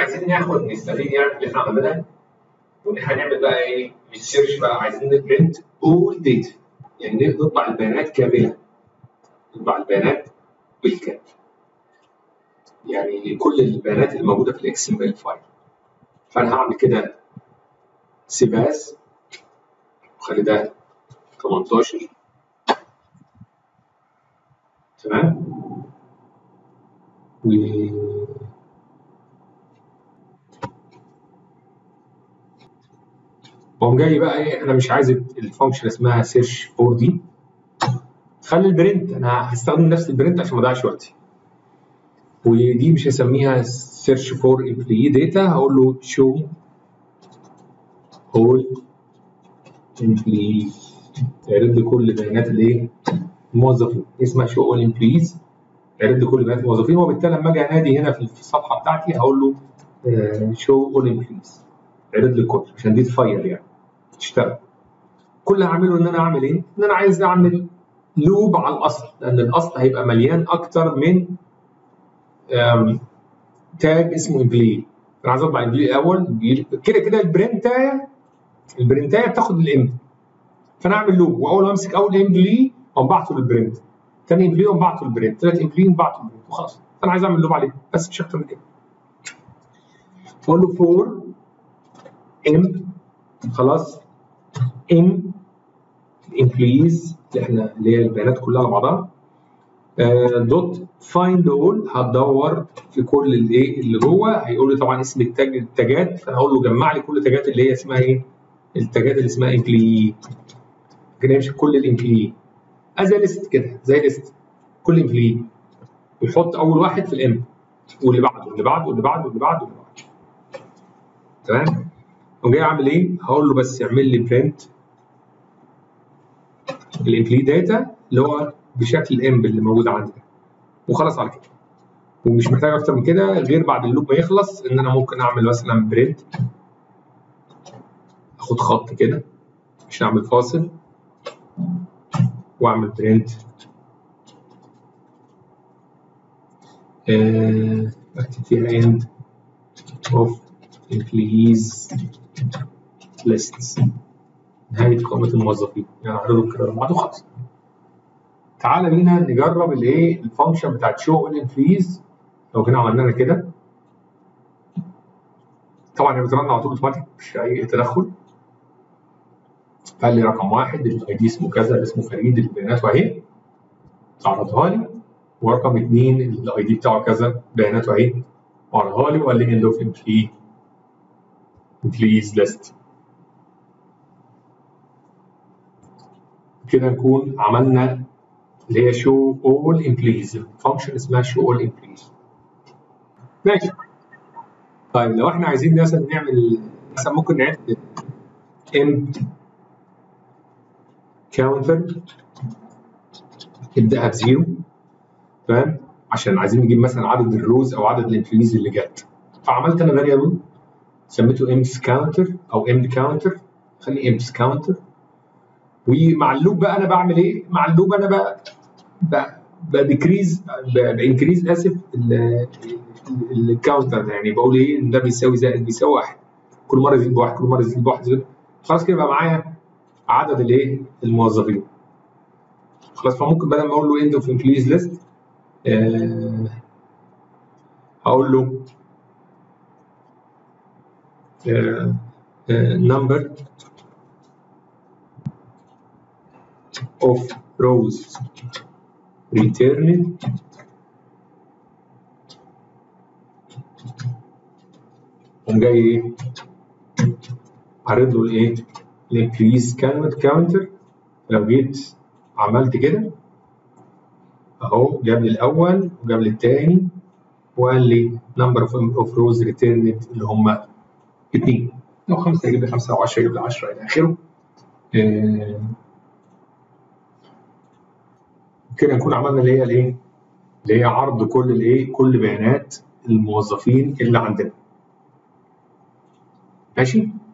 عايزين ناخد نستفيد يعني اللي احنا عملناه وان احنا نعمل بقى ايه مش سيرش بقى عايزين نبرنت اول داتا يعني نطبع البيانات كامله نطبع البيانات بالكامل يعني كل البيانات اللي موجوده في الاكس ام ال فايل فانا هعمل كده سيباس وخلي ده 18 تمام و وقوم جاي بقى ايه انا مش عايز الفانكشن اسمها سيرش فور دي خلي البرنت انا هستخدم نفس البرنت عشان ما اضيعش وقتي ودي مش هسميها سيرش فور امبلوي داتا هقول له شو هول امبلوي يعرض لي كل بيانات الايه الموظفين اسمها شو اول امبلويز يعرض لي كل بيانات الموظفين وبالتالي لما اجي انادي هنا في الصفحه بتاعتي هقول له شو اول امبلويز يعرض لي الكل عشان دي تفايل يعني تشتغل كل اللي هعمله ان انا اعمل ايه؟ ان انا عايز اعمل لوب على الاصل لان الاصل هيبقى مليان اكتر من تاج اسمه امبلي انا عايز اطبع امبلي الاول كده كده البرنتايه البرنتايه بتاخد الام فانا اعمل لوب واول ما امسك اول امبلي اقوم بعته للبرنت ثاني امبلي اقوم بعته للبرنت ثالث امبلي اقوم بعته للبرنت وخلاص فانا عايز اعمل لوب عليه بس مش اكتر من كده اقول له فور ام خلاص ام الامبلويز اللي احنا اللي هي البيانات كلها على بعضها دوت فايند اول هتدور في كل الايه اللي جوه هيقول لي طبعا اسم التاج التاجات فانا هقول له جمع لي كل التاجات اللي هي اسمها ايه؟ التاجات اللي اسمها امبلوي كده يمشي كل الامبلوي زي ليست كده زي ليست كل امبلوي ويحط اول واحد في الام واللي بعده واللي بعده واللي بعده واللي بعده واللي بعده تمام؟ اقوم جاي اعمل ايه؟ هقول له بس اعمل لي برنت الامبلوي داتا اللي هو بشكل الامب اللي موجود عندي ده وخلاص على كده ومش محتاج اكتر من كده غير بعد اللوب ما يخلص ان انا ممكن اعمل مثلا برنت اخد خط كده عشان اعمل فاصل واعمل برنت اكتب فيها end of employees lists نهايه قائمه الموظفين يعني اعرضهم كده بعض وخلاص تعالى بينا نجرب الايه الفانكشن بتاعت شو الانفريز لو جينا عملنا كده طبعا هي بترن على طول اوتوماتيك مش اي تدخل قال لي رقم واحد الاي دي اسمه كذا اسمه فريد البيانات اهي عرضها لي ورقم اثنين الاي دي بتاعه كذا بياناته اهي وعرضها لي وقال لي اند اوف امبلي امبليز ليست كده نكون عملنا اللي هي شو اول امبليز الفانكشن اسمها شو اول امبليز ماشي طيب لو احنا عايزين مثلا نعمل مثلا ممكن نعد ام كاونتر نبداها بزيرو تمام عشان عايزين نجيب مثلا عدد الروز او عدد الامبليز اللي جت فعملت انا فاريبل سميته امس كاونتر او ام كاونتر خليه امس كاونتر ومع اللوب بقى انا بعمل ايه؟ مع اللوب انا بقى بديكريز بانكريز اسف الكاونتر يعني بقول ايه ان ده بيساوي زائد بيساوي واحد كل مره يزيد بواحد كل مره يزيد بواحد خلاص كده بقى معايا عدد الايه الموظفين خلاص فممكن بدل ما اقول له اند اوف امبلويز ليست هقول له نمبر of rows returned قوم جاي ايه عارض له الايه الانكريز كاونتر لو جيت عملت كده اهو جاب لي الاول وجاب لي الثاني وقال لي نمبر اوف اوف روز ريتيرند اللي هم اثنين لو خمسه يجيب لي خمسه او 10 يجيب لي 10 الى اخره آه كده نكون عملنا اللي هي الايه؟ اللي هي عرض كل الايه؟ كل بيانات الموظفين اللي عندنا. ماشي؟